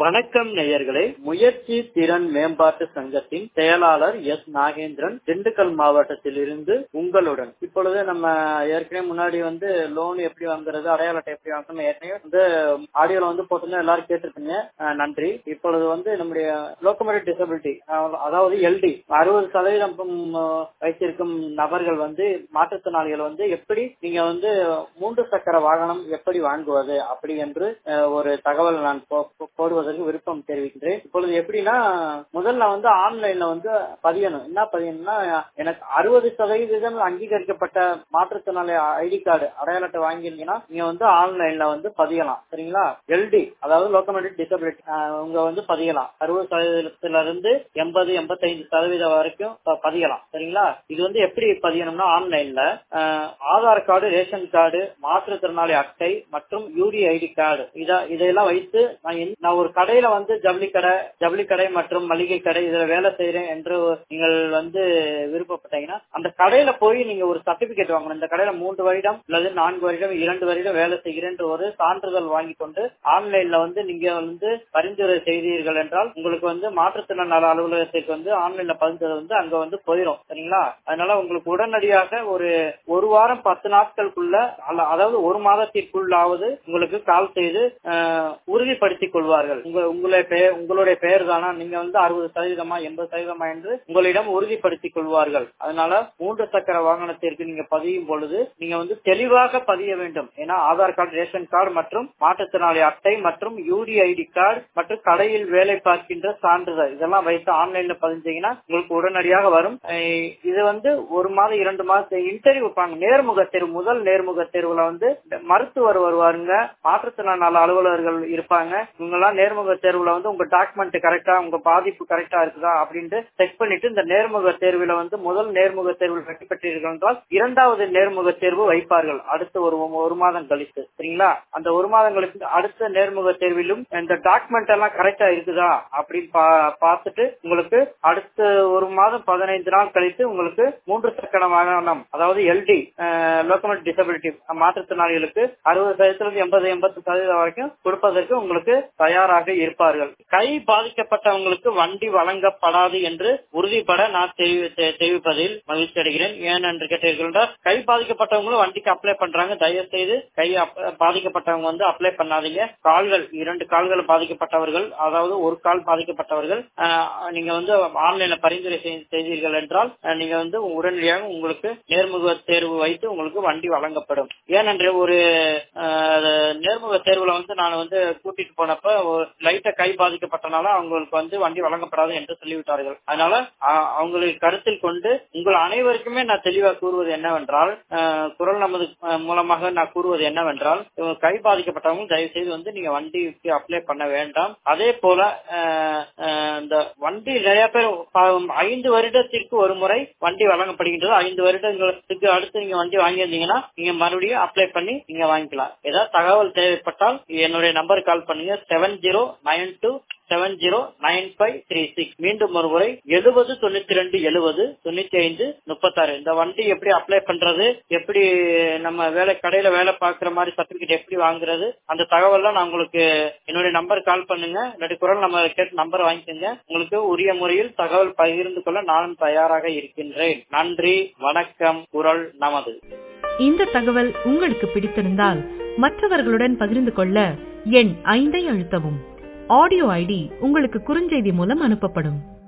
வணக்கம் நேயர்களே முயற்சி திறன் மேம்பாட்டு சங்கத்தின் செயலாளர் எஸ் நாகேந்திரன் திண்டுக்கல் மாவட்டத்தில் இருந்து உங்களுடன் இப்பொழுது நம்ம ஏற்கனவே முன்னாடி வந்து லோன் எப்படி வாங்குறது அடையாள அட்டை எப்படி வாங்கணும் ஏற்கனவே வந்து ஆடியோல வந்து போட்டிருந்தா எல்லாரும் கேட்டிருப்பீங்க அஹ் நன்றி இப்பொழுது வந்து நம்முடைய லோக்கமோட்டிவ் டிசபிலிட்டி அதாவது எல்டி அறுபது சதவீதம் உம், வைத்திருக்கும் நபர்கள் வந்து மாற்றுத்திறனாளிகள் வந்து எப்படி நீங்க வந்து மூன்று சக்கர வாகனம் எப்படி வாங்குவது அப்படி என்று அஹ், ஒரு தகவல் நான் போ- போ- போடுவதற்கு விருப்பம் தெரிவிக்கின்றேன் இப்பொழுது எப்படின்னா முதல்ல வந்து ஆன்லைன்ல வந்து பதியணும் என்ன பதியணும்னா எனக்கு அறுபது சதவீதம் அங்கீகரிக்கப்பட்ட மாற்றுத்திறனாளி ஐடி கார்டு அடையாள அட்டை வாங்கியிருந்தீங்கன்னா நீங்க வந்து ஆன்லைன்ல வந்து பதியலாம் சரிங்களா எல்டி அதாவது லோக்கமேட்டிக் டிசபிலிட்டி உங்க வந்து பதியலாம் அறுபது சதவீதத்துல இருந்து எண்பது எண்பத்தைந்து சதவீதம் வரைக்கும் ப- பதியலாம் சரிங்களா இது வந்து எப்படி பதியணும்னா ஆன்லைன்ல ஆதார் கார்டு ரேஷன் கார்டு மாற்றுத்திறனாளி அட்டை மற்றும் யூடி ஐடி கார்டு இத இதையெல்லாம் வைத்து நான் எந்த- நான் ஒரு கடையில வந்து ஜவுளி கடை ஜவுளி கடை மற்றும் மளிகை கடை இதுல வேலை செய்யறேன் என்று நீங்கள் வந்து விருப்பப்பட்டீங்கன்னா அந்த கடையில போய் நீங்க ஒரு சர்டிபிகேட் வாங்கணும் இந்த கடையில மூன்று வருடம் அல்லது நான்கு வருடம் இரண்டு வருடம் வேலை செய்கிறேன் என்ற ஒரு சான்றிதழ் வாங்கி கொண்டு ஆன்லைன்ல வந்து நீங்க வந்து பரிந்துரை செய்தீர்கள் என்றால் உங்களுக்கு வந்து மாற்றுத்திறன் நல அலுவலகத்திற்கு வந்து ஆன்லைன்ல பரிந்துரை வந்து அங்க வந்து போயிடும் சரிங்களா அதனால உங்களுக்கு உடனடியாக ஒரு ஒரு வாரம் பத்து நாட்களுக்குள்ள அல்ல அதாவது ஒரு மாதத்திற்குள்ளாவது உங்களுக்கு கால் செய்து அஹ், உறுதிப்படுத்திக் கொள்வார்கள் உங்க உங்களுடைய பெயர் உங்களுடைய பெயர் தானா நீங்க வந்து அறுபது சதவீதமா எண்பது சதவீதமா என்று உங்களிடம் உறுதிப்படுத்திக் கொள்வார்கள் அதனால மூன்று சக்கர வாகனத்திற்கு நீங்க பதியும் பொழுது நீங்க வந்து தெளிவாக பதிய வேண்டும் ஏன்னா ஆதார் கார்டு ரேஷன் கார்டு மற்றும் மாற்றுத்திறனாளி அட்டை மற்றும் யூடி ஐடி கார்டு மற்றும் கடையில் வேலை பார்க்கின்ற சான்றிதழ் இதெல்லாம் வைத்து ஆன்லைன்ல பதிஞ்சீங்கன்னா உங்களுக்கு உடனடியாக வரும் அஹ் இது வந்து ஒரு மாதம் இரண்டு மாதம் இன்டர்வியூ வைப்பாங்க நேர்முக தேர்வு முதல் நேர்முக தேர்வுல வந்து மருத்துவர் வருவாருங்க மாற்றுத்திறனாளி நல அலுவலர்கள் இருப்பாங்க இவங்க எல்லாம் நேர்முக தேர்வுல வந்து உங்க டாக்குமெண்ட் கரெக்டா உங்க பாதிப்பு கரெக்டா இருக்குதா அப்படின்ட்டு செக் பண்ணிட்டு இந்த நேர்முக தேர்வுல வந்து முதல் நேர்முக தேர்வில் வெற்றி பெற்றீர்கள் என்றால் இரண்டாவது நேர்முக தேர்வு வைப்பார்கள் அடுத்த ஒரு ஒரு மாதம் கழித்து சரிங்களா அந்த ஒரு மாதம் கழித்து அடுத்த நேர்முக தேர்விலும் இந்த டாக்குமெண்ட் எல்லாம் கரெக்டா இருக்குதா அப்படின்னு பா- பார்த்துட்டு உங்களுக்கு அடுத்த ஒரு மாதம் பதினைந்து நாள் கழித்து உங்களுக்கு மூன்று சக்கர வாகனம் அதாவது எல்டி லோக்கமெண்ட் டிசபிலிட்டி மாற்றுத்திறனாளிகளுக்கு அறுபது சதவீதத்திலிருந்து எண்பது எண்பது சதவீதம் வரைக்கும் கொடுப்பதற்கு உங்களுக்கு தயாராக இருப்பார்கள் கை பாதிக்கப்பட்டவங்களுக்கு வண்டி வழங்கப்படாது என்று உறுதிப்பட நான் தெரிவி- தெ- தெரிவிப்பதில் மகிழ்ச்சி அடைகிறேன் ஏன் என்று கேட்டீர்கள் என்றால் கை பாதிக்கப்பட்டவங்களும் வண்டிக்கு அப்ளை பண்றாங்க தயவு செய்து கை அப்- பாதிக்கப்பட்டவங்க வந்து அப்ளை பண்ணாதீங்க கால்கள் இரண்டு கால்கள் பாதிக்கப்பட்டவர்கள் அதாவது ஒரு கால் பாதிக்கப்பட்டவர்கள் ஆஹ், நீங்க வந்து ஆன்லைன்ல பரிந்துரை செய்- செய்தீர்கள் என்றால் ஆஹ், நீங்க வந்து உடனடியாக உங்களுக்கு நேர்முக தேர்வு வைத்து உங்களுக்கு வண்டி வழங்கப்படும் ஏனென்று ஒரு ஆஹ், நேர்முக தேர்வுல வந்து நான் வந்து கூட்டிட்டு போனப்ப ஒரு லைட்டா கை பாதிக்கப்பட்டனால அவங்களுக்கு வந்து வண்டி வழங்கப்படாது என்று சொல்லிவிட்டார்கள் அதனால ஆஹ், அவங்களை கருத்தில் கொண்டு உங்கள் அனைவருக்குமே நான் தெளிவாக கூறுவது என்னவென்றால் ஆஹ், குரல் நமது ஆஹ், மூலமாக நான் கூறுவது என்னவென்றால் இவங்க கை பாதிக்கப்பட்டவங்க தயவு செய்து வந்து நீங்க வண்டிக்கு அப்ளை பண்ண வேண்டாம் அதே போல ஆஹ், ஆஹ், இந்த வண்டி நிறைய பேர் பாவம் ஐந்து வருடத்திற்கு ஒரு முறை வண்டி வழங்கப்படுகின்றது ஐந்து வருடங்களுக்கு அடுத்து நீங்க வண்டி வாங்கியிருந்தீங்கன்னா நீங்க மறுபடியும் அப்ளை பண்ணி நீங்க வாங்கிக்கலாம் ஏதாவது தகவல் தேவைப்பட்டால் என்னுடைய நம்பர் கால் பண்ணுங்க seven zero nine two seven zero nine five three six மீண்டும் ஒரு முறை எழுபது தொண்ணூத்தி ரெண்டு எழுபது தொண்ணூத்தி ஐந்து முப்பத்தாறு இந்த வண்டி எப்படி அப்ளை பண்றது எப்படி நம்ம வேலை கடையில வேலை பார்க்குற மாதிரி சர்டிபிகேட் எப்படி வாங்குறது அந்த தகவல்லாம் நான் உங்களுக்கு என்னுடைய நம்பர் கால் பண்ணுங்க இல்லாட்டி குரல் நம்ம கேட்டு நம்பர் வாங்கிக்கோங்க உங்களுக்கு உரிய முறையில் தகவல் பகிர்ந்து கொள்ள நானும் தயாராக இருக்கின்றேன் நன்றி வணக்கம் குரல் நமது இந்த தகவல் உங்களுக்கு பிடித்திருந்தால் மற்றவர்களுடன் பகிர்ந்து கொள்ள எண் ஐந்தை அழுத்தவும் ஆடியோ ஐடி உங்களுக்கு குறுஞ்செய்தி மூலம் அனுப்பப்படும்